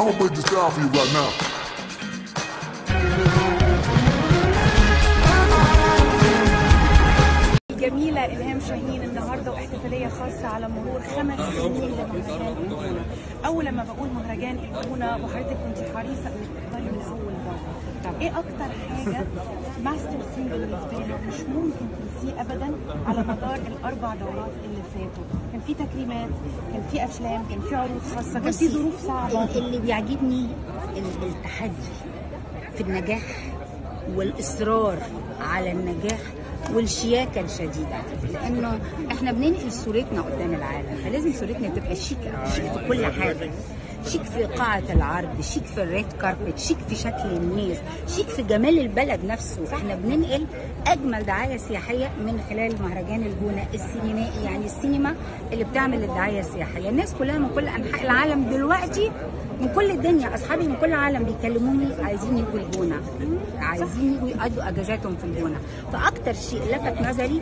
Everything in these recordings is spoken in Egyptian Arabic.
I'm gonna break this down for you right now. الجميلة إلهام شاهين النهاردة واحتفالية خاصة على مرور خمس سنين لمهرجان الجونة أول لما بقول مهرجان الجونة وحضرتك كنت حريصة إنك تختاري من أول دورة إيه أكتر حاجة ماستر سين بالنسبة لك مش ممكن تنسيه أبدا على مدار الأربع دورات اللي فاتوا كان في تكريمات كان في أفلام كان في عروض خاصة كان في بصي، ظروف صعبة ال- اللي بيعجبني ال- التحدي في النجاح والاصرار على النجاح والشياكه الشديده لانه احنا بننقل صورتنا قدام العالم فلازم صورتنا تبقى شيك شيك في كل حاجه شيك في قاعة العرض شيك في الريد كاربت شيك في شكل الناس شيك في جمال البلد نفسه احنا بننقل اجمل دعاية سياحية من خلال مهرجان الجونة السينمائي يعني السينما اللي بتعمل الدعاية السياحية الناس كلها من كل انحاء العالم دلوقتي من كل الدنيا اصحابي من كل العالم بيكلموني عايزين يجوا الجونة عايزين يجوا يقضوا اجازاتهم في الجونة فاكتر شيء لفت نظري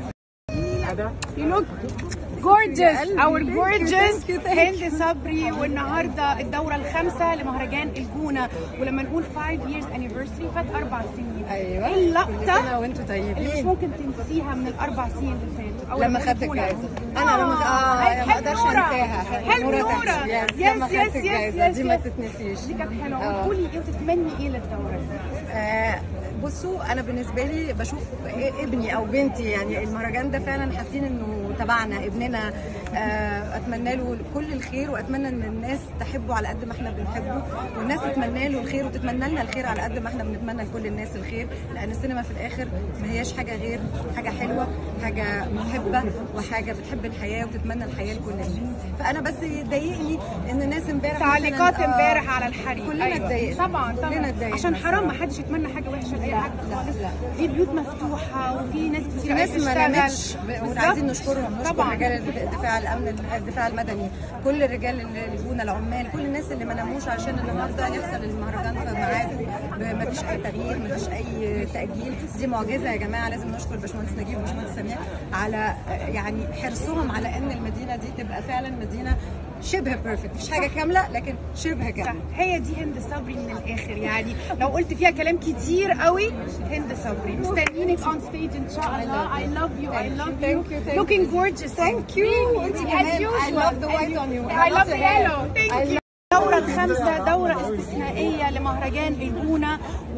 You look gorgeous our gorgeous هند صبري والنهارده الدوره الخامسه لمهرجان الجونه ولما نقول 5 years anniversary فات اربع سنين ايوه ايه كل اللقطه سنه وانتم اللي مش طيبين ممكن تنسيها من الاربع سنين اللي فاتوا أول لما ما خدت الجونة. الجائزه انا لما اه ما حلم اقدرش نورة. انساها حلم نورة تحت. يس لما يس خدت يس الجائزه يس دي ما يس. تتنسيش دي كانت حلوه آه. قولي ايه وتتمني ايه للدوره دي آه، بصوا انا بالنسبه لي بشوف إيه ابني او بنتي يعني المهرجان ده فعلا حاسين انه تبعنا ابننا آه، اتمنى له كل الخير واتمنى ان الناس تحبه على قد ما احنا بنحبه والناس تتمنى له الخير وتتمنى لنا الخير على قد ما احنا بنتمنى لكل الناس الخير لان السينما في الاخر ما هياش حاجه غير حاجه حلوه حاجه محبه وحاجه بتحب الحياه وتتمنى الحياه لكل الناس فانا بس يضايقني ان الناس امبارح تعليقات مثلاً، آه، امبارح على الحريق كلنا أيوة. اتضايقنا. طبعا كلنا طبعا اتضايقنا عشان حرام ما الصراحة. حدش يتمنى حاجه وحشه لاي لا، حد لا، خالص لا. في بيوت مفتوحه وفي ناس في كتير ناس ما بتشتغل. نامتش بالظبط. وعايزين نشكرهم نشكر طبعا رجال الدفاع الامن الدفاع المدني كل الرجال اللي الجونه العمال كل الناس اللي ما ناموش عشان النهارده يحصل المهرجان في ميعاده ما فيش اي تغيير ما فيش اي تاجيل دي معجزه يا جماعه لازم نشكر باشمهندس نجيب وباشمهندس سمير على يعني حرصهم على ان المدينه دي تبقى فعلا مدينه شبه بيرفكت مش حاجه كامله لكن شبه صح. كامله هي دي هند صبري من الاخر يعني لو قلت فيها كلام كتير قوي هند صبري مستنيينك اون ستيج ان شاء الله I love you I love you Thank you, thank looking gorgeous Thank you. Really, It's as كمان. I usual. love the white on you. I love the hair. yellow thank I you الدورة الخامسة دورة استثنائية لمهرجان الجونة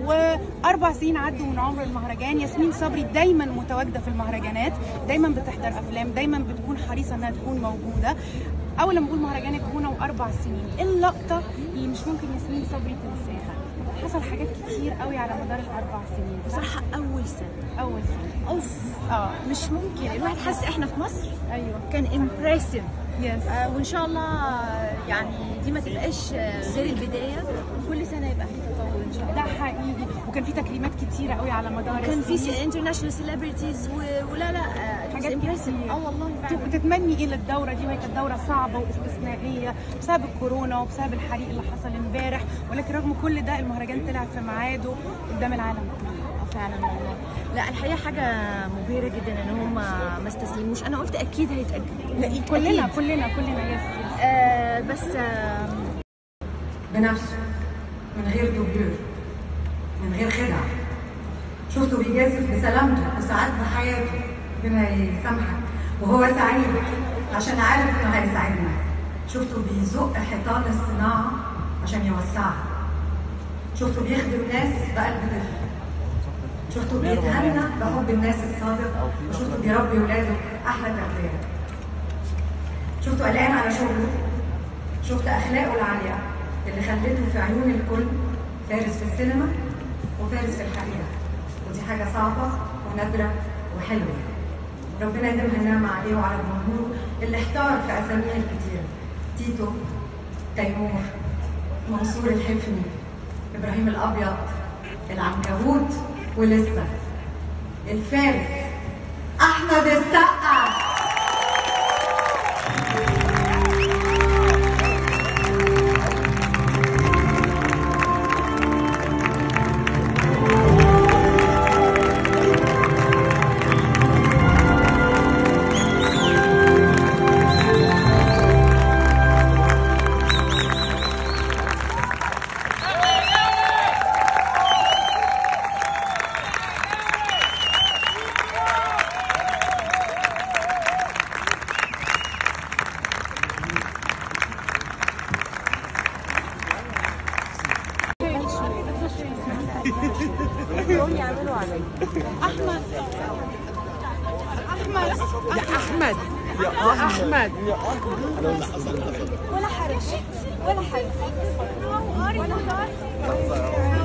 وأربع سنين عدوا من عمر المهرجان ياسمين صبري دايما متواجدة في المهرجانات دايما بتحضر أفلام دايما بتكون حريصة إنها تكون موجودة أول لما بقول مهرجان الجونة وأربع سنين إيه اللقطة اللي مش ممكن ياسمين صبري تنساها حصل حاجات كتير قوي على مدار الأربع سنين صح؟ بصراحة أول سنة أول سنة أوف اه مش ممكن الواحد حس إحنا في مصر أيوه كان امبرسيف يس آه وإن شاء الله يعني دي ما تبقاش آه، غير البداية كل سنة يبقى في تطور إن شاء الله ده حقيقي وكان في تكريمات كتيرة قوي على مدار كان في السنين. انترناشونال سيلبرتيز ولا لا آه، حاجات impressive. كتير. اه والله فعلا وتتمني ايه للدوره دي وهي كانت دوره صعبه واستثنائيه بسبب الكورونا وبسبب الحريق اللي حصل امبارح ولكن رغم كل ده المهرجان طلع في ميعاده قدام العالم كله آه، فعلا والله لا الحقيقة حاجة مبهرة جدا إن هم ما استسلموش أنا قلت أكيد هيتأجل كلنا أكيد. كلنا كلنا يس يس. آه بس آه بنفسه من غير دوبلور من غير خدع شفته بيجازف بسلامته وسعادته حياته بما يسامحك وهو سعيد عشان عارف انه هيساعدنا شفته بيزق حيطان الصناعة عشان يوسعها شفته بيخدم ناس بقلب طفل شفته بيتهنى بحب الناس الصادق وشفته بيربي ولاده احلى تربيه شفته قلقان على شغله شفت اخلاقه العاليه اللي خلته في عيون الكل فارس في السينما وفارس في الحقيقه ودي حاجه صعبه ونادره وحلوه ربنا يديمها النعمه عليه وعلى جمهوره اللي احتار في اساميه الكتير تيتو تيمور منصور الحفني ابراهيم الابيض العنكبوت ولسه الفارس احمد السقا هم يعملوا عليا احمد احمد يا احمد يا احمد ولا حرج ولا حرج